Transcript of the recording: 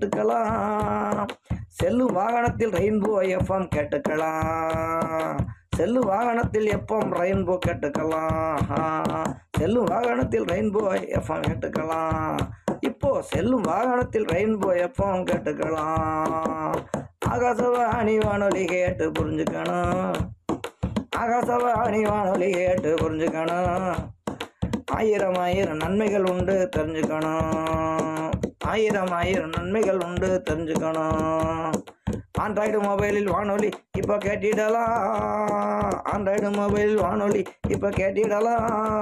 கேட்டுக்கலாம் செல்லும் வாகனத்தில் ரெயின்போ எஃப்எம் கேட்டுக்கலாம் செல்லும் வாகனத்தில் எஃப்எம் ரெயின்போ கேட்டுக்கலாம் செல்லும் வாகனத்தில் ரெயின்போ எஃப்எம் கேட்டுக்கலாம் இப்போ செல்லும் வாகனத்தில் ரெயின்போ எஃப்எம் கேட்டுக்கலாம் ஆகாசவாணி வானொலி கேட்டு புரிஞ்சுக்கணும் ஆகாசவாணி வானொலி கேட்டு புரிஞ்சுக்கணும் ஆயிரம் ஆயிரம் நன்மைகள் உண்டு தெரிஞ்சுக்கணும் ஆயிரம் ஆயிரம் நன்மைகள் உண்டு தெரிஞ்சுக்கணும் ஆண்ட்ராய்டு மொபைலில் வானொலி இப்போ கேட்டிடலாம் ஆண்ட்ராய்டு மொபைல் வானொலி இப்போ கேட்டிடலாம்